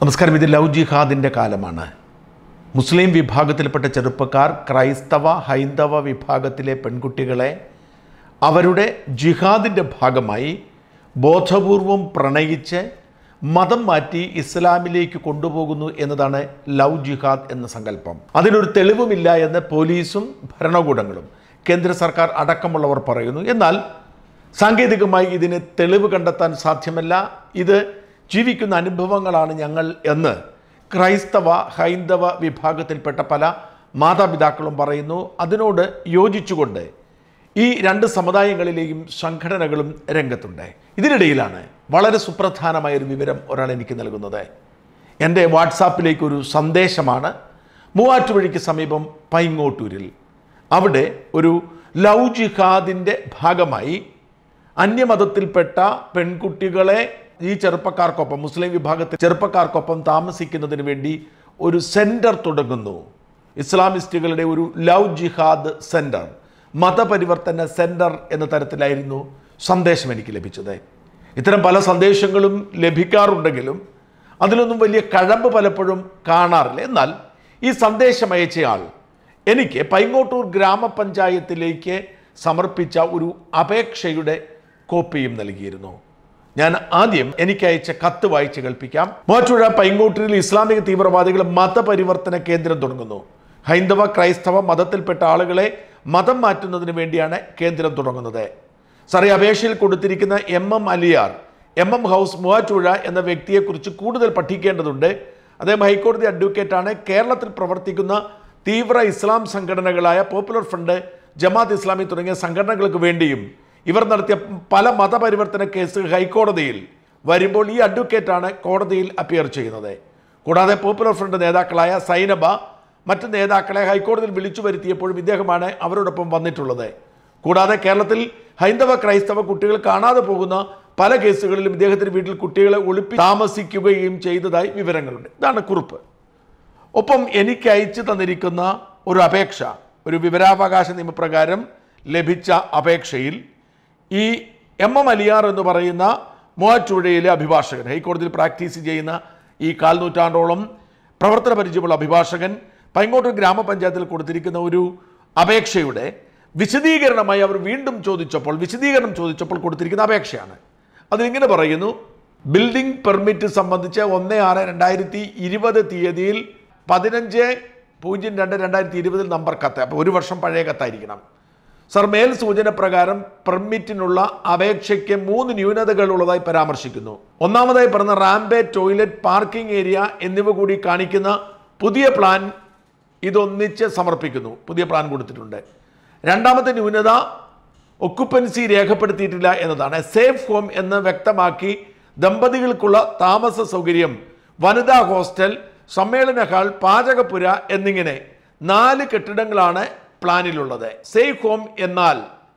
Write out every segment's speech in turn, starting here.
നമസ്കാരം ഇത് ലവ് ജിഹാദിൻ്റെ കാലമാണ് മുസ്ലിം വിഭാഗത്തിൽപ്പെട്ട ചെറുപ്പക്കാർ ക്രൈസ്തവ ഹൈന്ദവ വിഭാഗത്തിലെ പെൺകുട്ടികളെ അവരുടെ ജിഹാദിൻ്റെ ഭാഗമായി ബോധപൂർവം പ്രണയിച്ച് മതം മാറ്റി ഇസ്ലാമിലേക്ക് കൊണ്ടുപോകുന്നു എന്നതാണ് ലവ് ജിഹാദ് എന്ന സങ്കല്പം അതിനൊരു തെളിവുമില്ല എന്ന് പോലീസും ഭരണകൂടങ്ങളും കേന്ദ്ര സർക്കാർ അടക്കമുള്ളവർ പറയുന്നു എന്നാൽ സാങ്കേതികമായി ഇതിന് തെളിവ് കണ്ടെത്താൻ സാധ്യമല്ല ഇത് ജീവിക്കുന്ന അനുഭവങ്ങളാണ് ഞങ്ങൾ എന്ന് ക്രൈസ്തവ ഹൈന്ദവ വിഭാഗത്തിൽപ്പെട്ട പല മാതാപിതാക്കളും പറയുന്നു അതിനോട് യോജിച്ചുകൊണ്ട് ഈ രണ്ട് സമുദായങ്ങളിലെയും സംഘടനകളും രംഗത്തുണ്ട് ഇതിനിടയിലാണ് വളരെ സുപ്രധാനമായ ഒരു വിവരം ഒരാൾ എനിക്ക് നൽകുന്നത് എൻ്റെ വാട്സാപ്പിലേക്ക് ഒരു സന്ദേശമാണ് മൂവാറ്റുപുഴയ്ക്ക് സമീപം പൈങ്ങോട്ടൂരിൽ അവിടെ ഒരു ലവ് ജിഹാദിൻ്റെ ഭാഗമായി അന്യമതത്തിൽപ്പെട്ട പെൺകുട്ടികളെ ഈ ചെറുപ്പക്കാർക്കൊപ്പം മുസ്ലിം വിഭാഗത്തിൽ ചെറുപ്പക്കാർക്കൊപ്പം താമസിക്കുന്നതിന് വേണ്ടി ഒരു സെൻറ്റർ തുടങ്ങുന്നു ഇസ്ലാമിസ്റ്റുകളുടെ ഒരു ലവ് ജിഹാദ് സെൻറ്റർ മതപരിവർത്തന സെൻറ്റർ എന്ന തരത്തിലായിരുന്നു സന്ദേശം എനിക്ക് ലഭിച്ചത് ഇത്തരം പല സന്ദേശങ്ങളും ലഭിക്കാറുണ്ടെങ്കിലും അതിലൊന്നും വലിയ കഴമ്പ് പലപ്പോഴും കാണാറില്ല എന്നാൽ ഈ സന്ദേശം അയച്ചയാൾ എനിക്ക് പൈങ്ങോട്ടൂർ ഗ്രാമപഞ്ചായത്തിലേക്ക് സമർപ്പിച്ച ഒരു അപേക്ഷയുടെ കോപ്പിയും നൽകിയിരുന്നു ഞാൻ ആദ്യം എനിക്ക് അയച്ച കത്ത് വായിച്ച് കേൾപ്പിക്കാം മൂവാറ്റുപുഴ പൈങ്ങോട്ടൂരിൽ ഇസ്ലാമിക തീവ്രവാദികൾ മതപരിവർത്തന കേന്ദ്രം തുടങ്ങുന്നു ഹൈന്ദവ ക്രൈസ്തവ മതത്തിൽപ്പെട്ട ആളുകളെ മതം മാറ്റുന്നതിന് വേണ്ടിയാണ് കേന്ദ്രം തുടങ്ങുന്നത് സാറി അപേക്ഷയിൽ കൊടുത്തിരിക്കുന്ന M M Aliyar M M house Muvattupuzha എന്ന വ്യക്തിയെക്കുറിച്ച് കൂടുതൽ പഠിക്കേണ്ടതുണ്ട് അദ്ദേഹം ഹൈക്കോടതി അഡ്വക്കേറ്റാണ് കേരളത്തിൽ പ്രവർത്തിക്കുന്ന തീവ്ര ഇസ്ലാം സംഘടനകളായ പോപ്പുലർ ഫ്രണ്ട് ജമാഅത്ത് ഇസ്ലാമി തുടങ്ങിയ സംഘടനകൾക്ക് വേണ്ടിയും ഇവർ നടത്തിയ പല മതപരിവർത്തന കേസുകൾ ഹൈക്കോടതിയിൽ വരുമ്പോൾ ഈ അഡ്വക്കേറ്റാണ് കോടതിയിൽ അപ്പിയർ ചെയ്യുന്നത് കൂടാതെ പോപ്പുലർ ഫ്രണ്ട് നേതാക്കളായ സൈനബ മറ്റ് നേതാക്കളെ ഹൈക്കോടതിയിൽ വിളിച്ചു വരുത്തിയപ്പോഴും ഇദ്ദേഹമാണ് അവരോടൊപ്പം വന്നിട്ടുള്ളത് കൂടാതെ കേരളത്തിൽ ഹൈന്ദവ ക്രൈസ്തവ കുട്ടികൾ കാണാതെ പോകുന്ന പല കേസുകളിലും ഇദ്ദേഹത്തിന് വീട്ടിൽ കുട്ടികളെ ഒളിപ്പി താമസിക്കുകയും ചെയ്തതായി വിവരങ്ങളുണ്ട് ഇതാണ് കുറിപ്പ് ഒപ്പം എനിക്ക് അയച്ചു തന്നിരിക്കുന്ന ഒരു അപേക്ഷ ഒരു വിവരാവകാശ നിയമപ്രകാരം ലഭിച്ച അപേക്ഷയിൽ ഈ എം എം അലിയാർ എന്ന് പറയുന്ന മൂവാറ്റുപുഴയിലെ അഭിഭാഷകൻ ഹൈക്കോടതിയിൽ പ്രാക്ടീസ് ചെയ്യുന്ന ഈ കാൽനൂറ്റാണ്ടോളം പ്രവർത്തന പരിചയമുള്ള അഭിഭാഷകൻ പൈങ്ങോട്ടൂർ ഗ്രാമപഞ്ചായത്തിൽ കൊടുത്തിരിക്കുന്ന ഒരു അപേക്ഷയുടെ വിശദീകരണമായി അവർ വീണ്ടും ചോദിച്ചപ്പോൾ വിശദീകരണം ചോദിച്ചപ്പോൾ കൊടുത്തിരിക്കുന്ന അപേക്ഷയാണ് അതിലിങ്ങനെ പറയുന്നു ബിൽഡിംഗ് പെർമിറ്റ് സംബന്ധിച്ച് ഒന്ന് ആറ് രണ്ടായിരത്തി ഇരുപത് തീയതിയിൽ പതിനഞ്ച് പൂജ്യം രണ്ട് രണ്ടായിരത്തി ഇരുപതിൽ നമ്പർ കത്ത് അപ്പോൾ ഒരു വർഷം പഴയ കത്തായിരിക്കണം സർ മേൽ സൂചന പ്രകാരം പെർമിറ്റിനുള്ള അപേക്ഷയ്ക്ക് മൂന്ന് ന്യൂനതകൾ ഉള്ളതായി പരാമർശിക്കുന്നു ഒന്നാമതായി പറഞ്ഞ റാംപേ ടോയ്ലറ്റ് പാർക്കിംഗ് ഏരിയ എന്നിവ കൂടി കാണിക്കുന്ന പുതിയ പ്ലാൻ ഇതൊന്നിച്ച് സമർപ്പിക്കുന്നു പുതിയ പ്ലാൻ കൊടുത്തിട്ടുണ്ട് രണ്ടാമത്തെ ന്യൂനത ഒക്കുപ്പൻസി രേഖപ്പെടുത്തിയിട്ടില്ല എന്നതാണ് സേഫ് ഹോം എന്ന് വ്യക്തമാക്കി ദമ്പതികൾക്കുള്ള താമസ സൗകര്യം വനിതാ ഹോസ്റ്റൽ സമ്മേളന ഹാൾ പാചകപ്പുര എന്നിങ്ങനെ നാല് കെട്ടിടങ്ങളാണ് പ്ലാനിലുള്ളത് സേഫ് ഹോം എന്നാൽ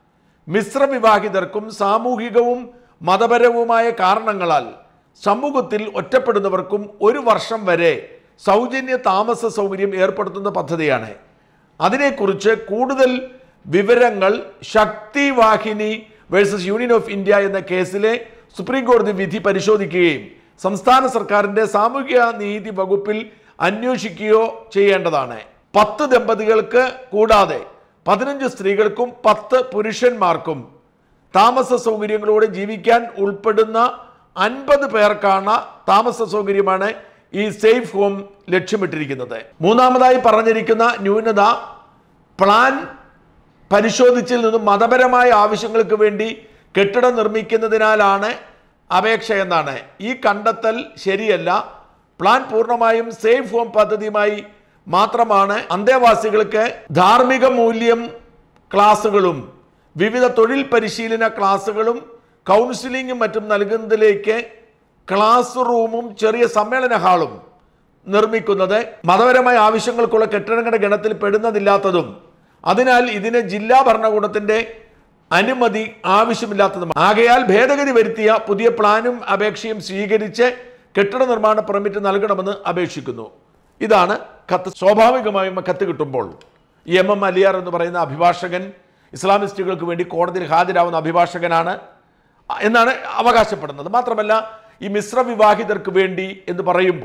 മിശ്രവിവാഹിതർക്കും സാമൂഹികവും മതപരവുമായ കാരണങ്ങളാൽ സമൂഹത്തിൽ ഒറ്റപ്പെടുന്നവർക്കും ഒരു വർഷം വരെ സൗജന്യ താമസ സൗകര്യം ഏർപ്പെടുത്തുന്ന പദ്ധതിയാണ് അതിനെക്കുറിച്ച് കൂടുതൽ വിവരങ്ങൾ Shakti Vahini versus union of India എന്ന കേസിലെ സുപ്രീം കോടതി വിധി പരിശോധിക്കുകയും സംസ്ഥാന സർക്കാരിന്റെ സാമൂഹിക നീതി വകുപ്പിൽ അന്വേഷിക്കുകയോ ചെയ്യേണ്ടതാണ് പത്ത് ദമ്പതികൾക്ക് കൂടാതെ പതിനഞ്ച് സ്ത്രീകൾക്കും പത്ത് പുരുഷന്മാർക്കും താമസ സൗകര്യങ്ങളോടെ ജീവിക്കാൻ ഉൾപ്പെടുന്ന അൻപത് പേർക്കാണ് താമസ സൗകര്യമാണ് ഈ സേഫ് ഹോം ലക്ഷ്യമിട്ടിരിക്കുന്നത് മൂന്നാമതായി പറഞ്ഞിരിക്കുന്ന ന്യൂനത പ്ലാൻ പരിശോധിച്ചിൽ നിന്നും മതപരമായ ആവശ്യങ്ങൾക്ക് വേണ്ടി കെട്ടിടം നിർമ്മിക്കുന്നതിനാലാണ് അപേക്ഷ എന്നാണ് ഈ കണ്ടെത്തൽ ശരിയല്ല പ്ലാൻ പൂർണ്ണമായും സേഫ് ഹോം പദ്ധതിയുമായി മാത്രമാണ് അന്തേവാസികൾക്ക് ധാർമ്മിക മൂല്യം ക്ലാസ്സുകളും വിവിധ തൊഴിൽ പരിശീലന ക്ലാസ്സുകളും കൗൺസിലിങ്ങും മറ്റും നൽകുന്നതിലേക്ക് ക്ലാസ് റൂമും ചെറിയ സമ്മേളന ഹാളും നിർമ്മിക്കുന്നത് മതപരമായ ആവശ്യങ്ങൾക്കുള്ള കെട്ടിടങ്ങളുടെ ഗണത്തിൽ പെടുന്നതില്ലാത്തതും അതിനാൽ ഇതിന് ജില്ലാ ഭരണകൂടത്തിന്റെ അനുമതി ആവശ്യമില്ലാത്തതും ആകയാൽ ഭേദഗതി വരുത്തിയ പുതിയ പ്ലാനും അപേക്ഷയും സ്വീകരിച്ച് കെട്ടിട നിർമ്മാണ പെർമിറ്റ് നൽകണമെന്ന് അപേക്ഷിക്കുന്നു ഇതാണ് കത്ത് സ്വാഭാവികമായും കത്ത് കിട്ടുമ്പോൾ ഈ എം എം അലിയാർ എന്ന് പറയുന്ന അഭിഭാഷകൻ ഇസ്ലാമിസ്റ്റുകൾക്ക് വേണ്ടി കോടതിയിൽ ഹാജരാവുന്ന അഭിഭാഷകനാണ് എന്നാണ് അവകാശപ്പെടുന്നത് മാത്രമല്ല ഈ മിശ്ര വിവാഹിതർക്ക് വേണ്ടി എന്ന് പറയുമ്പോൾ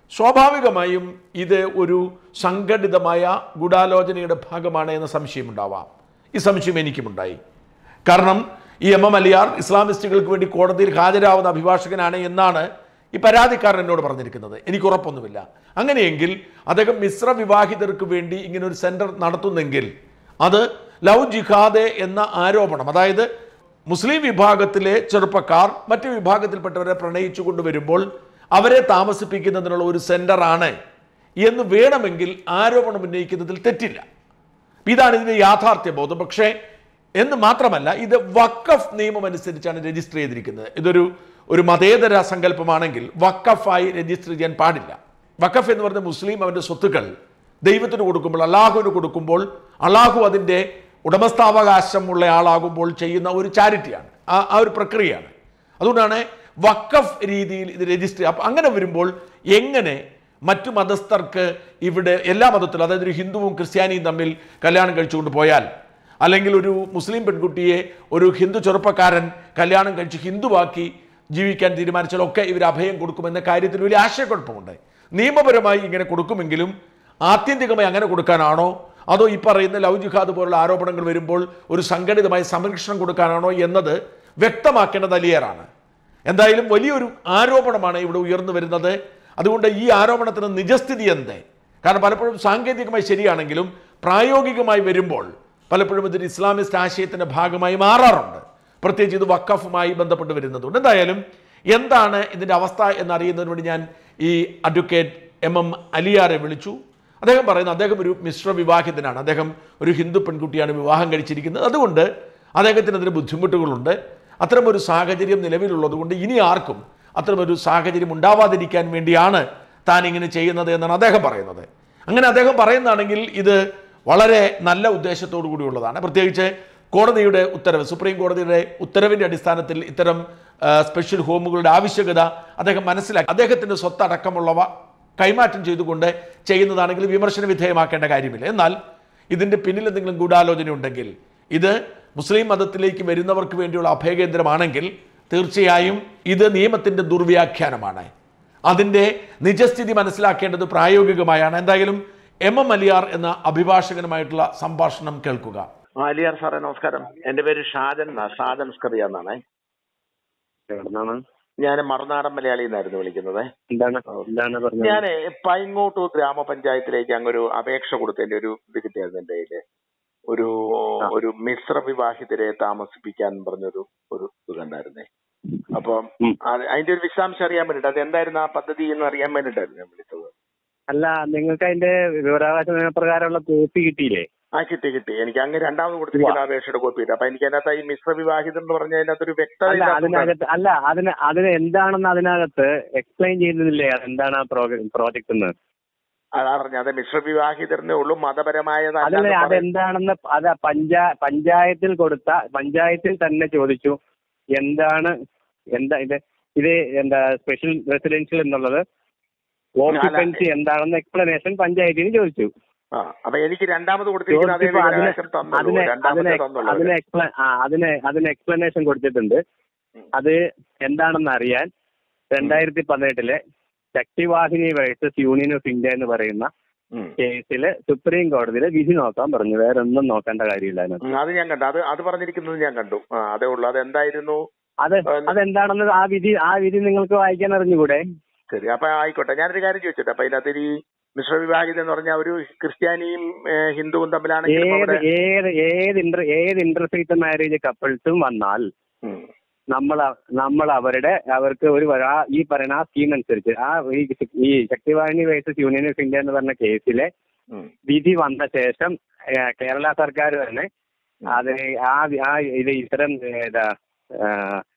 സ്വാഭാവികമായും ഇത് ഒരു സംഘടിതമായ ഗൂഢാലോചനയുടെ ഭാഗമാണ് എന്ന സംശയമുണ്ടാവാം ഈ സംശയം എനിക്കുമുണ്ടായി കാരണം ഈ എം എം അലിയാർ ഇസ്ലാമിസ്റ്റുകൾക്ക് വേണ്ടി കോടതിയിൽ ഹാജരാവുന്ന അഭിഭാഷകനാണ് എന്നാണ് ഈ പരാതിക്കാരൻ എന്നോട് പറഞ്ഞിരിക്കുന്നത് എനിക്ക് ഉറപ്പൊന്നുമില്ല അങ്ങനെയെങ്കിൽ അദ്ദേഹം മിശ്ര വിവാഹിതർക്ക് വേണ്ടി ഇങ്ങനെ ഒരു സെന്റർ നടത്തുന്നെങ്കിൽ അത് ലവ് ജിഹാദ് എന്ന ആരോപണം അതായത് മുസ്ലിം വിഭാഗത്തിലെ ചെറുപ്പക്കാർ മറ്റു വിഭാഗത്തിൽപ്പെട്ടവരെ പ്രണയിച്ചു കൊണ്ടുവരുമ്പോൾ അവരെ താമസിപ്പിക്കുന്നതിനുള്ള ഒരു സെന്ററാണ് എന്ന് വേണമെങ്കിൽ ആരോപണം ഉന്നയിക്കുന്നതിൽ തെറ്റില്ല ഇതാണ് ഇതിന്റെ യാഥാർത്ഥ്യ ബോധം പക്ഷേ എന്ന് മാത്രമല്ല ഇത് വക്കഫ് നിയമം അനുസരിച്ചാണ് രജിസ്റ്റർ ചെയ്തിരിക്കുന്നത് ഇതൊരു ഒരു മതേതര സങ്കല്പമാണെങ്കിൽ വക്കഫായി രജിസ്റ്റർ ചെയ്യാൻ പാടില്ല വക്കഫ് എന്ന് പറയുന്ന മുസ്ലിം അവൻ്റെ സ്വത്തുക്കൾ ദൈവത്തിന് കൊടുക്കുമ്പോൾ അള്ളാഹുവിന് കൊടുക്കുമ്പോൾ അള്ളാഹു അതിൻ്റെ ഉടമസ്ഥാവകാശമുള്ള ആളാകുമ്പോൾ ചെയ്യുന്ന ഒരു ചാരിറ്റിയാണ് ആ ആ ഒരു പ്രക്രിയയാണ് അതുകൊണ്ടാണ് വക്കഫ് രീതിയിൽ ഇത് രജിസ്റ്റർ അപ്പം അങ്ങനെ വരുമ്പോൾ എങ്ങനെ മറ്റു മതസ്ഥർക്ക് ഇവിടെ എല്ലാ മതത്തിലും അതായത് ഒരു ഹിന്ദുവും ക്രിസ്ത്യാനിയും തമ്മിൽ കല്യാണം കഴിച്ചുകൊണ്ട് പോയാൽ അല്ലെങ്കിൽ ഒരു മുസ്ലിം പെൺകുട്ടിയെ ഒരു ഹിന്ദു ചെറുപ്പക്കാരൻ കല്യാണം കഴിച്ച് ഹിന്ദുവാക്കി ജീവിക്കാൻ തീരുമാനിച്ചാലൊക്കെ ഇവർ അഭയം കൊടുക്കുമെന്ന കാര്യത്തിൽ വലിയ ആശയക്കുഴപ്പമുണ്ട് നിയമപരമായി ഇങ്ങനെ കൊടുക്കുമെങ്കിലും ആത്യന്തികമായി അങ്ങനെ കൊടുക്കാനാണോ അതോ ഈ പറയുന്ന ലവ് ജിഹാദ് പോലുള്ള ആരോപണങ്ങൾ വരുമ്പോൾ ഒരു സംഘടിതമായ സംരക്ഷണം കൊടുക്കാനാണോ എന്നത് വ്യക്തമാക്കേണ്ടത് അലിയറാണ് എന്തായാലും വലിയൊരു ആരോപണമാണ് ഇവിടെ ഉയർന്നു വരുന്നത് അതുകൊണ്ട് ഈ ആരോപണത്തിന് നിജസ്ഥിതി എന്ത് കാരണം പലപ്പോഴും സാങ്കേതികമായി ശരിയാണെങ്കിലും പ്രായോഗികമായി വരുമ്പോൾ പലപ്പോഴും ഇതൊരു ഇസ്ലാമിസ്റ്റ് ആശയത്തിന്റെ ഭാഗമായി മാറാറുണ്ട് പ്രത്യേകിച്ച് ഇത് വക്കഫുമായി ബന്ധപ്പെട്ട് വരുന്നതുകൊണ്ട് എന്തായാലും എന്താണ് ഇതിൻ്റെ അവസ്ഥ എന്നറിയുന്നതിന് വേണ്ടി ഞാൻ ഈ അഡ്വക്കേറ്റ് എം എം അലിയാറെ വിളിച്ചു അദ്ദേഹം പറയുന്നത് അദ്ദേഹം ഒരു മിശ്ര വിവാഹിതനാണ് അദ്ദേഹം ഒരു ഹിന്ദു പെൺകുട്ടിയാണ് വിവാഹം കഴിച്ചിരിക്കുന്നത് അതുകൊണ്ട് അദ്ദേഹത്തിന് അതിന് ബുദ്ധിമുട്ടുകളുണ്ട് അത്തരമൊരു സാഹചര്യം നിലവിലുള്ളത് കൊണ്ട് ഇനി ആർക്കും അത്തരമൊരു സാഹചര്യം ഉണ്ടാവാതിരിക്കാൻ വേണ്ടിയാണ് താൻ ഇങ്ങനെ ചെയ്യുന്നത് എന്നാണ് അദ്ദേഹം പറയുന്നത് അങ്ങനെ അദ്ദേഹം പറയുന്നതാണെങ്കിൽ ഇത് വളരെ നല്ല ഉദ്ദേശത്തോടു കൂടിയുള്ളതാണ് പ്രത്യേകിച്ച് കോടതിയുടെ ഉത്തരവ് സുപ്രീം കോടതിയുടെ ഉത്തരവിൻ്റെ അടിസ്ഥാനത്തിൽ ഇത്തരം ആ, സ്പെഷ്യൽ ഹോമുകളുടെ ആവശ്യകത അദ്ദേഹം മനസ്സിലാക്കി അദ്ദേഹത്തിൻ്റെ സ്വത്തടക്കമുള്ളവ കൈമാറ്റം ചെയ്തുകൊണ്ട് ചെയ്യുന്നതാണെങ്കിൽ വിമർശന വിധേയമാക്കേണ്ട കാര്യമില്ല എന്നാൽ ഇതിൻ്റെ പിന്നിൽ എന്തെങ്കിലും ഗൂഢാലോചന ഉണ്ടെങ്കിൽ ഇത് മുസ്ലിം മതത്തിലേക്ക് വരുന്നവർക്ക് വേണ്ടിയുള്ള അഭയകേന്ദ്രമാണെങ്കിൽ തീർച്ചയായും ഇത് നിയമത്തിൻ്റെ ദുർവ്യാഖ്യാനമാണ് അതിൻ്റെ നിജസ്ഥിതി മനസ്സിലാക്കേണ്ടത് പ്രായോഗികമായാണ് എന്തായാലും എം എം അലിയാർ എന്ന അഭിഭാഷകനുമായിട്ടുള്ള സംഭാഷണം കേൾക്കുക ആലിയാർ സാറേ നമസ്കാരം എന്റെ പേര് ഷാജൻ എന്നാ ഷാജൻ സ്കറിയ എന്നാണ് എവിടുന്നാണ് ഞാൻ മറുനാടൻ മലയാളി എന്നായിരുന്നു വിളിക്കുന്നത് എന്താണ് എന്താണ് പറഞ്ഞത് ഞാൻ പൈങ്ങോട്ടൂർ ഗ്രാമപഞ്ചായത്തിലേക്ക് അങ്ങൊരു അപേക്ഷ കൊടുത്തതിന്റെ ഒരു ഇത് കിട്ടിയായിരുന്നു എന്റെ കയ്യില് ഒരു ആ. ഒരു മിശ്ര വിവാഹിതരെ താമസിപ്പിക്കാൻ പറഞ്ഞൊരു ഒരു ഇത് കണ്ടായിരുന്നേ അപ്പം ഉം. അത് അതിന്റെ ഒരു വിശദാംശം അറിയാൻ വേണ്ടിട്ട് അത് എന്തായിരുന്നു ആ പദ്ധതി എന്ന് അറിയാൻ വേണ്ടിട്ടായിരുന്നു ഞാൻ വിളിച്ചത് അല്ല നിങ്ങൾക്ക് അതിന്റെ വിവരാവകാശ നിയമപ്രകാരമുള്ള കോപ്പി കിട്ടിയില്ലേ ആ കിട്ടി കിട്ടി എനിക്ക് അങ്ങ് രണ്ടാമത് കൊടുത്തിരിക്കുന്ന അപേക്ഷയുടെ കോപ്പി കിട്ടി അപ്പൊ എനിക്ക് അതിനകത്ത് ഈ മിശ്ര വിവാഹിതം എന്ന് പറഞ്ഞ അതിനകത്തൊരു വ്യക്തത അല്ല ഇല്ലാത്തതുകൊണ്ടാണ്. അതിനകത്ത് അല്ല അതിന് അതിന് എന്താണെന്ന് അതിനകത്ത് എക്സ്പ്ലെയിൻ ചെയ്യുന്നില്ലേ എന്താണ് ആ പ്രോജക്ട് എന്ന് അതാ പറഞ്ഞ അതെ മിശ്ര വിവാഹിതരനേ ഉള്ളൂ മതപരമായതല്ല അതല്ല എന്ന് പറയും. അതെന്താണെന്ന് അത് പഞ്ചാ പഞ്ചായത്തിൽ കൊടുത്ത പഞ്ചായത്തിൽ തന്നെ ചോദിച്ചു എന്താണ് എന്താ ഇത് ഇത് എന്താ സ്പെഷ്യൽ റെസിഡൻഷ്യൽ എന്നുള്ളത് ഓക്യുപ്പൻസി എന്താണെന്ന് എക്സ്പ്ലനേഷൻ പഞ്ചായത്തിന് ചോദിച്ചു ആ അപ്പൊ എനിക്ക് രണ്ടാമത് കൊടുത്തിരിക്കുന്ന അതേ ചോദിച്ചപ്പോ അതിന് വിവരാവകാശം തന്നുള്ളൂ അതിന് അതിന് രണ്ടാമത്തെ തന്നുള്ളൂ അതിന് എക്സ്പ്ല ആ അതിന് അതിന് എക്സ്പ്ലനേഷൻ കൊടുത്തിട്ടുണ്ട് അത് എന്താണെന്ന് അറിയാൻ രണ്ടായിരത്തി പതിനെട്ടിലെ Shaktivahini versus union of India എന്ന് പറയുന്ന ഉം. കേസിൽ സുപ്രീം കോടതിയിലെ വിധി നോക്കാൻ പറഞ്ഞു വേറെ ഒന്നും നോക്കേണ്ട കാര്യമില്ല അതിനകത്ത് ഉം, അത് ഞാൻ കണ്ടു അത് അത് പറഞ്ഞിരിക്കുന്നത് ഞാൻ കണ്ടു ആ അതേ ഉള്ളൂ അത് എന്തായിരുന്നു അത് അതെന്താണെന്ന് ആ വിധി ആ വിധി നിങ്ങൾക്ക് വായിക്കാൻ അറിഞ്ഞുകൂടെ ശരി അപ്പൊ ആയിക്കോട്ടെ ഞാനൊരു കാര്യം ചോദിച്ചോട്ടെ അപ്പൊ ഇതിനകത്ത് ഈ മിശ്ര വിവാഹിത എന്ന് പറഞ്ഞാൽ ഒരു ക്രിസ്ത്യാനിയും ഏ, ഹിന്ദുവും തമ്മിലാണെങ്കിലും ഏത് അവിടെ ഏത് ഏത് ഇന്റർ ഏത് ഇന്റർഫെയ്ത്ത് മാരേജ് കപ്പിൾസും വന്നാൽ ഉം, നമ്മൾ നമ്മൾ അവരുടെ അവർക്ക് ഒരു വ- ആ ഈ പറയുന്ന ആ സ്കീം അനുസരിച്ച് ആ ഈ ഈ Shaktivahini versus union of India എന്ന് പറഞ്ഞ കേസിലെ ഉം, വിധി വന്ന ശേഷം ഏ, കേരള സർക്കാർ തന്നെ അത് ആ ആ ഇത് ഇത്തരം ഏതാ ആ,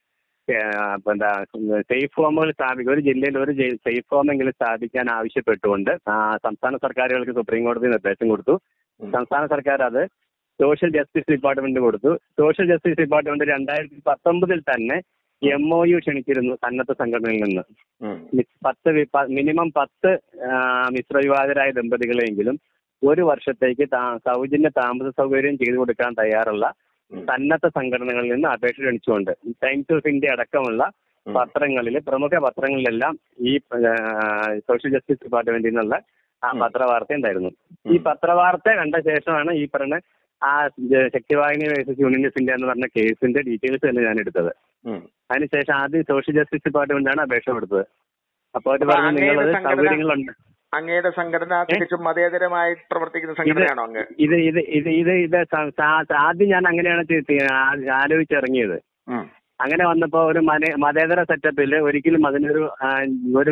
ഏ, ഇപ്പൊ എന്താ സേഫ് ഹോമുകൾ സ്ഥാപിക്കുക ഒരു ജില്ലയിൽ ഒരു സേഫ് ഹോമെങ്കിലും സ്ഥാപിക്കാൻ ആവശ്യപ്പെട്ടുകൊണ്ട് ആ, സംസ്ഥാന സർക്കാരുകൾക്ക് സുപ്രീം കോടതി നിർദ്ദേശം കൊടുത്തു ഉം. സംസ്ഥാന സർക്കാർ അത് സോഷ്യൽ ജസ്റ്റിസ് ഡിപ്പാർട്ട്മെന്റ് കൊടുത്തു സോഷ്യൽ ജസ്റ്റിസ് ഡിപ്പാർട്ട്മെന്റ് രണ്ടായിരത്തി പത്തൊമ്പതിൽ തന്നെ എം ഒ യു ക്ഷണിച്ചിരുന്നു സന്നദ്ധ സംഘടനയിൽ നിന്ന് ഉം, മി- പത്ത് വി- പ- മിനിമം പത്ത് ആ, മിശ്രവിവാഹിതരായ ദമ്പതികളെങ്കിലും ഒരു വർഷത്തേക്ക് താ- സൗജന്യ താമസ സൗകര്യം ചെയ്തു കൊടുക്കാൻ തയ്യാറുള്ള ഉം. സന്നദ്ധ സംഘടനകളിൽ നിന്ന് അപേക്ഷ ക്ഷണിച്ചുകൊണ്ട് ടൈംസ് ഓഫ് ഇന്ത്യ അടക്കമുള്ള ഉം. പത്രങ്ങളിൽ പ്രമുഖ പത്രങ്ങളിലെല്ലാം ഈ ആ, സോഷ്യൽ ജസ്റ്റിസ് ഡിപ്പാർട്ട്മെന്റിൽ നിന്നുള്ള ആ ഉം. പത്രവാർത്ത ഉണ്ടായിരുന്നു ഉം. ഈ പത്രവാർത്ത കണ്ട ശേഷമാണ് ഈ പറഞ്ഞ ആ ജ- Shaktivahini versus union of India എന്ന് പറഞ്ഞ കേസിന്റെ ഡീറ്റെയിൽസ് തന്നെ ഞാൻ എടുത്തത് ഉം. അതിനുശേഷം ആദ്യം സോഷ്യൽ ജസ്റ്റിസ് ഡിപ്പാർട്ട്മെന്റാണ് അപേക്ഷ കൊടുത്തത് അപ്പോൾ അവർ അപ്പൊ പറഞ്ഞു അങ്ങയുടെ നിങ്ങളത് സംഘടന- സൗകര്യങ്ങളുണ്ട് അങ്ങയുടെ സംഘടന തികച്ചും മതേതരമായി പ്രവർത്തിക്കുന്ന സംഘടനയാണോ അങ്ങ് ഇത് ഇത് ഇത് ഇത് ഇത് സ- സ- ആദ്യം ഞാൻ അങ്ങനെയാണ് തി- തി- ആ- ആലോചിച്ചിറങ്ങിയത് ഉം. അങ്ങനെ വന്നപ്പോ ഒരു മന- മതേതര സെറ്റപ്പിൽ ഒരിക്കലും അതിനൊരു ആ, ഒരു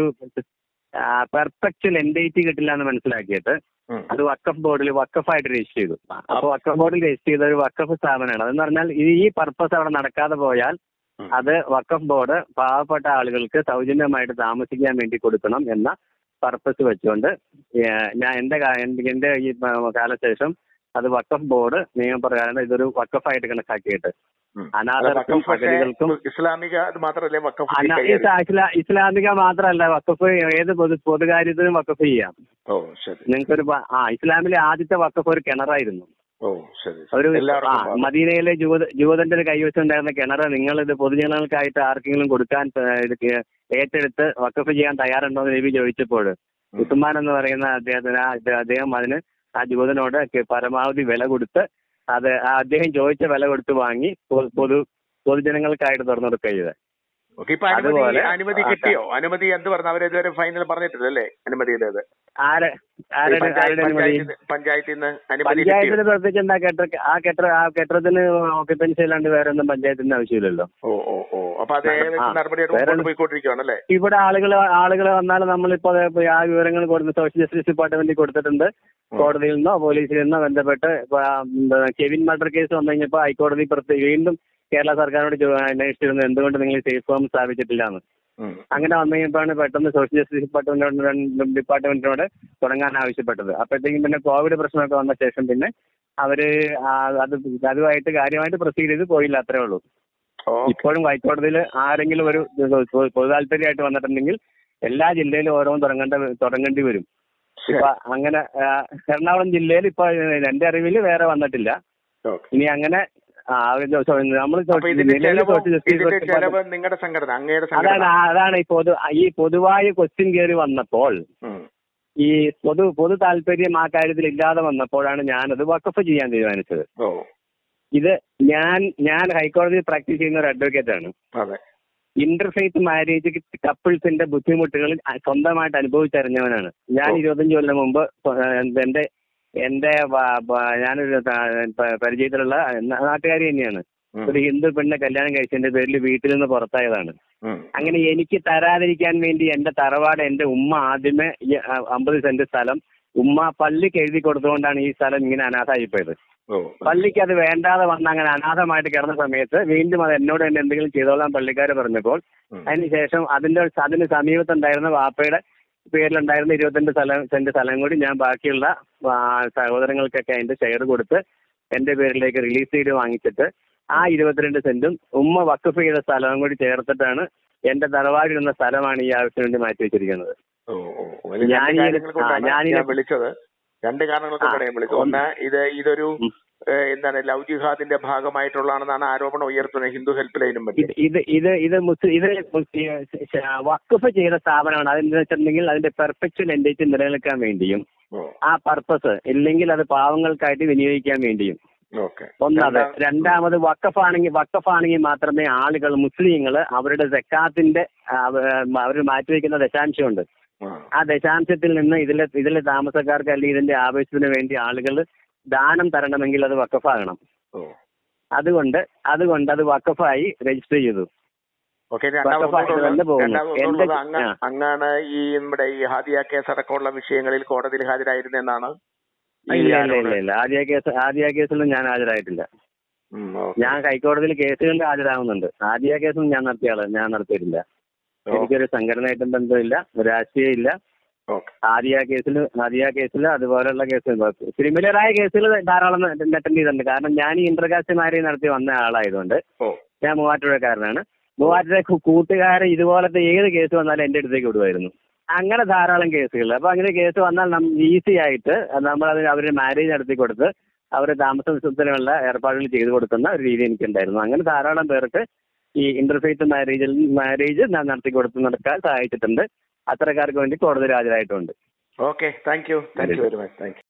പെർഫെക്ച്വൽ എൻഡേറ്റ് കിട്ടില്ല എന്ന് മനസ്സിലാക്കിയിട്ട് ഉം. അത് വക്കഫ് ബോർഡിൽ വക്കഫായിട്ട് രജിസ്റ്റർ ചെയ്തു അപ്പോൾ വക്കഫ് ബോർഡിൽ രജിസ്റ്റർ ചെയ്ത ഒരു വക്കഫ് സ്ഥാപനമാണ് അതെന്ന് പറഞ്ഞാൽ ഈ ഈ പർപ്പസ് അവിടെ നടക്കാതെ പോയാൽ ഉം. അത് വക്കഫ് ബോർഡ് പാവപ്പെട്ട ആളുകൾക്ക് സൗജന്യമായിട്ട് താമസിക്കാൻ വേണ്ടി കൊടുക്കണം എന്ന പർപ്പസ് വെച്ചുകൊണ്ട് ഏഹ് ഞാൻ എന്റെ കാ- എന്റെ- എന്റെ ഈ പ- കാലശേഷം അത് വക്കഫ് ബോർഡ് നിയമപ്രകാരം ഇതൊരു വക്കഫായിട്ട് കണക്കാക്കിയിട്ട് ഉം. അല്ല, അനാഥർക്കും വഖഫ് പക്ഷേ അഗതികൾക്കും ഇസ്ലാമിക അത് മാത്രമല്ലേ വക്കഫ് അല്ല, കൈകാര്യം ഇസ്ലാ- ഇസ്ലാ- ഇസ്ലാമിക മാത്രമല്ല വക്കഫ് ഏത് പൊതു പൊതുകാര്യത്തിനും വക്കഫ് ചെയ്യാം ഓ ശരി നിങ്ങൾക്കൊരു പ- ആ ഇസ്ലാമിലെ ആദ്യത്തെ വക്കഫ് ഒരു കിണറായിരുന്നു ഓ ശരി ഒരു ആ എല്ലാവർക്കും മദീനയിലെ ജൂത ജൂതന്റെ ഒരു കൈവശം ഉണ്ടായിരുന്ന കിണർ നിങ്ങൾ ഇത് പൊതുജനങ്ങൾക്കായിട്ട് ആർക്കെങ്കിലും കൊടുക്കാൻ ഏഹ്, ഇത് കേ- ഏറ്റെടുത്ത് വക്കഫ് ചെയ്യാൻ തയ്യാറുണ്ടോ എന്ന് നബി ചോദിച്ചപ്പോൾ ഉസ്മാൻ എന്ന് പറയുന്ന അദ്ദേഹത്തിന് ആ- ഇത് അദ്ദേഹം അതിന് ആ ജൂതനോട് കെ- പരമാവധി വില കൊടുത്ത് അത് ആ അദ്ദേഹം ചോദിച്ച വില കൊടുത്ത് വാങ്ങി പൊ- പൊതു പൊതുജനങ്ങൾക്കായിട്ട് തുറന്നു കൊടുക്കുക ചെയ്തത് ഓക്കെ ഇപ്പൊ അനുമതി അതുപോലെ അനുമതി ആ, കിട്ടിയോ അനുമതി എന്ത് പറഞ്ഞു അവർ ഇതുവരെ ഫൈനൽ പറഞ്ഞിട്ടില്ലല്ലേ അനുമതിയുടേത് ആരെ ആരുടെ ആരുടെ അനുമതി പഞ്ചായത്ത് പഞ്ചായത്തിൽ നിന്ന് അനുമതി പഞ്ചായത്തിന് കിട്ടിയോ പ്രത്യേകിച്ച് എന്താ കെട്ട ആ കെട്ട ആ കെട്ടിടത്തിന് ഓക്യുപ്പൻസി അല്ലാണ്ട് വേറെ ഒന്നും പഞ്ചായത്തിന്റെ ആവശ്യമില്ലല്ലോ ഓ ഓ ഓ അപ്പൊ അതേ ആ, നടപടിയായിട്ട് വേറെ മുമ്പോട്ട് പോയിക്കൊണ്ടിരിക്കുകയാണല്ലേ ഇവിടെ ആളുകൾ ആളുകൾ വന്നാൽ നമ്മളിപ്പോ ദേ ഇപ്പൊ ആ വിവരങ്ങൾ കൊടുത്ത് സോഷ്യൽ ജസ്റ്റിസ് ഡിപ്പാർട്ട്മെന്റിൽ കൊടുത്തിട്ടുണ്ട് കോടതിയിൽ നിന്നോ പോലീസിൽ നിന്നോ ബന്ധപ്പെട്ട് ഇപ്പൊ ആ, എന്താ, കെവിൻ മർഡർ കേസ് വന്നു കഴിഞ്ഞപ്പോൾ ഹൈക്കോടതി പ്രത്യേക വീണ്ടും കേരള സർക്കാരിനോട് ചോ- അന്വേഷിച്ചിരുന്നു എന്തുകൊണ്ട് നിങ്ങൾ സേഫ് ഹോം സ്ഥാപിച്ചിട്ടില്ല എന്ന് ഉം. അങ്ങനെ വന്നു കഴിഞ്ഞപ്പോഴാണ് പെട്ടെന്ന് സോഷ്യൽ ജസ്റ്റിസ് ഡിപ്പാർട്ട്മെന്റിനോട് ഡിപ്പാർട്ട്മെന്റിനോട് തുടങ്ങാൻ ആവശ്യപ്പെട്ടത് അപ്പോഴത്തേക്കും പിന്നെ കോവിഡ് പ്രശ്നമൊക്കെ വന്ന ശേഷം പിന്നെ അവര് ആ, അത് അതുമായിട്ട് കാര്യമായിട്ട് പ്രൊസീഡ് ചെയ്ത് പോയില്ല അത്രേ ഉള്ളൂ ഓ ഇപ്പോഴും ഹൈക്കോടതിയിൽ ആരെങ്കിലും ഒരു പൊതു- പൊതു താല്പര്യമായിട്ട് വന്നിട്ടുണ്ടെങ്കിൽ എല്ലാ ജില്ലയിലും ഓരോന്ന് തുടങ്ങേണ്ട തുടങ്ങേണ്ടി വരും ശരി. ഇപ്പൊ അങ്ങനെ ആ, എറണാകുളം ജില്ലയിൽ ഇപ്പൊ എന്റെ അറിവിൽ വേറെ വന്നിട്ടില്ല ഓക്കെ. ഇനി അങ്ങനെ നമ്മൾ അപ്പൊ ഇതിന്റെ ചെലവ് ഇതിന്റെ ചെലവ് നിങ്ങളുടെ സംഘടന അങ്ങയുടെ അതാണ് സംഘടന അതാണ് ഈ പൊതു ഈ പൊതുവായ ക്വസ്റ്റ്യൻ കയറി വന്നപ്പോൾ ഉം. ഈ പൊതു പൊതു താല്പര്യം ആ കാര്യത്തിൽ ഇല്ലാതെ വന്നപ്പോഴാണ് ഞാനത് വക്കഫ് ചെയ്യാൻ തീരുമാനിച്ചത് ഓ ഇത് ഞാൻ ഞാൻ ഹൈക്കോടതിയിൽ പ്രാക്ടീസ് ചെയ്യുന്ന ഒരു അഡ്വക്കേറ്റ് ആണ് അതെ ഇന്റർഫെയ്ത്ത് മാരേജ് കപ്പിൾസിന്റെ ബുദ്ധിമുട്ടുകൾ സ്വന്തമായിട്ട് അനുഭവിച്ചറിഞ്ഞവനാണ് ഞാൻ ഓ. ഇരുപത്തഞ്ച് കൊല്ലം മുമ്പ് പ- എന്റെ എന്റെ വ- വ- ഞാനൊരു ത- പ- പരിചയത്തിലുള്ള ന- നാട്ടുകാരി തന്നെയാണ് ഉം. ഒരു ഹിന്ദു പെണ്ണ് കല്യാണം കഴിച്ചതിന്റെ പേരിൽ വീട്ടിൽ നിന്ന് പുറത്തായതാണ് ഉം. അങ്ങനെ എനിക്ക് തരാതിരിക്കാൻ വേണ്ടി എന്റെ തറവാട് എന്റെ ഉമ്മ ആദ്യമേ ഈ അ- അമ്പത് സെന്റ് സ്ഥലം ഉമ്മ പള്ളിക്ക് എഴുതി കൊടുത്തുകൊണ്ടാണ് ഈ സ്ഥലം ഇങ്ങനെ അനാഥമായിപ്പോയത് ഓ പള്ളിക്ക് അത് വേണ്ടാതെ വന്ന് അങ്ങനെ അനാഥമായിട്ട് കിടന്ന സമയത്ത് വീണ്ടും അത് എന്നോട് തന്നെ എന്തെങ്കിലും ചെയ്തോളാൻ പള്ളിക്കാർ പറഞ്ഞപ്പോൾ ഉം. അതിനുശേഷം അതിന്റെ അതിന് സമീപത്തുണ്ടായിരുന്ന വാപ്പയുടെ പേരിലുണ്ടായിരുന്ന ഇരുപത്തിരണ്ട് സ്ഥലം സെന്റ് സ്ഥലം കൂടി ഞാൻ ബാക്കിയുള്ള ആ, സഹോദരങ്ങൾക്കൊക്കെ അതിന്റെ ഷെയർ കൊടുത്ത് എന്റെ പേരിലേക്ക് റിലീസ് ചെയ്ത് വാങ്ങിച്ചിട്ട് ആ ഇരുപത്തിരണ്ട് സെന്റും ഉമ്മ വക്കഫ് ചെയ്ത സ്ഥലവും കൂടി ചേർത്തിട്ടാണ് എന്റെ തറവാടിരുന്ന സ്ഥലമാണ് ഈ ആവശ്യത്തിന് വേണ്ടി മാറ്റി വെച്ചിരിക്കുന്നത് ഓ ഓ ഓ. അതിൽ ഞാൻ രണ്ട് ഈ- കാര്യങ്ങൾ കൊണ്ടാണ് ആ, ഞാനിത് ഞാൻ വിളിച്ചത് രണ്ട് കാരണങ്ങൾ കൊണ്ടാണ് ഞാൻ വിളിച്ചത് ഒന്ന്. ഒന്ന് ഇത് ഇതൊരു ഉം. ഏഹ്, എന്താണ് ലവ് ജിഹാദിന്റെ ഭാഗമായിട്ടുള്ളതാണെന്നാണ് ആരോപണം ഉയർത്തുന്നത് ഹിന്ദു ഹെൽപ്പ് ലൈനും പറ്റി ഇത് ഇത് ഇത് ഇത് മുസ് ഇത് മുസ് വക്കഫ് ചെയ്ത സ്ഥാപനമാണ് അതെന്താ വെച്ചിട്ടുണ്ടെങ്കിൽ അതിന്റെ പെർഫെക്ച്വൽ എൻഡേറ്റ് നിലനിൽക്കാൻ വേണ്ടിയും ഓ ആ പർപ്പസ് ഇല്ലെങ്കിൽ അത് പാവങ്ങൾക്കായിട്ട് വിനിയോഗിക്കാൻ വേണ്ടിയും ഓക്കെ ഒന്നത് രണ്ടാമത് വക്കഫാണെങ്കിൽ വക്കഫാണെങ്കിൽ മാത്രമേ ആളുകൾ മുസ്ലിങ്ങൾ അവരുടെ സക്കാത്തിന്റെ അവർ മാറ്റിവെക്കുന്ന ദശാംശമുണ്ട് ആ ദശാംശത്തിൽ നിന്ന് ഇതിലെ ഇതിലെ താമസക്കാർക്ക് അല്ലെങ്കിൽ ഇതിന്റെ ആവശ്യത്തിന് വേണ്ടി ആളുകൾ ദാനം തരണമെങ്കിൽ അത് വക്കഫാകണം ഓ അതുകൊണ്ട് അതുകൊണ്ട് അത് വക്കഫായി രജിസ്റ്റർ ചെയ്തു ഓക്കെ വക്കഫായിട്ട് തന്നെ പോകുന്നു. എന്റെ- അങ്ങ് ആ. അങ്ങാണ് ഈ നമ്മുടെ ഈ ഹാദിയ കേസ് അടക്കമുള്ള വിഷയങ്ങളിൽ കോടതിയിൽ ഹാജരായിരുന്നെന്നാണ് ഈ ഇല്ല ഇല്ല ആരോപണം. ഇല്ല ഇല്ല ആദ്യ കേസ് ആദ്യ കേസിലും ഞാൻ ഹാജരായിട്ടില്ല ഉം, ഓക്കെ. ഞാൻ ഹൈക്കോടതിയിൽ കേസുകളിൽ ഹാജരാകുന്നുണ്ട് ആദ്യ കേസും ഞാൻ നടത്തിയ ആള് ഞാൻ നടത്തിയിട്ടില്ല എനിക്കൊരു സംഘടനയായിട്ടും ബന്ധമില്ല രാഷ്ട്രീയം ഇല്ല ഓക്കെ ആദ്യ കേസിൽ ആദ്യ കേസിൽ അതുപോലെയുള്ള കേസുകൾ സിമിലറായ കേസുകൾ ധാരാളം അറ്റൻഡ് ചെയ്തിട്ടുണ്ട് കാരണം ഞാൻ ഈ ഇന്റർകാസ്റ്റ് മാരേജ് നടത്തി വന്ന ആളായതുകൊണ്ട് ഓ ഞാൻ മൂവാറ്റുപുഴക്കാരനാണ് മൂവാറ്റുപുഴ കു- കൂട്ടുകാരെ ഇതുപോലത്തെ ഏത് കേസ് വന്നാലും എന്റെ അടുത്തേക്ക് വിടുമായിരുന്നു അങ്ങനെ ധാരാളം കേസുകൾ അപ്പൊ അങ്ങനെ കേസ് വന്നാൽ നം ഈസി ആയിട്ട് നമ്മൾ അതിന് അവര് മാരേജ് നടത്തി കൊടുത്ത് അവര് താമസ സുഖത്തിനുള്ള ഏർപ്പാടുകൾ ചെയ്തു കൊടുക്കുന്ന ഒരു രീതി എനിക്കുണ്ടായിരുന്നു അങ്ങനെ ധാരാളം പേർക്ക് ഈ ഇന്റർഫെയ്ത്ത് മാരേജിൽ മാരേജ് നടത്തി കൊടുത്ത് നടക്കാൻ സഹായിച്ചിട്ടുണ്ട് അത്തരക്കാർക്ക് വേണ്ടി കോടതിയിൽ ഹാജരായിട്ടുണ്ട് okay thank you thank you very much thank U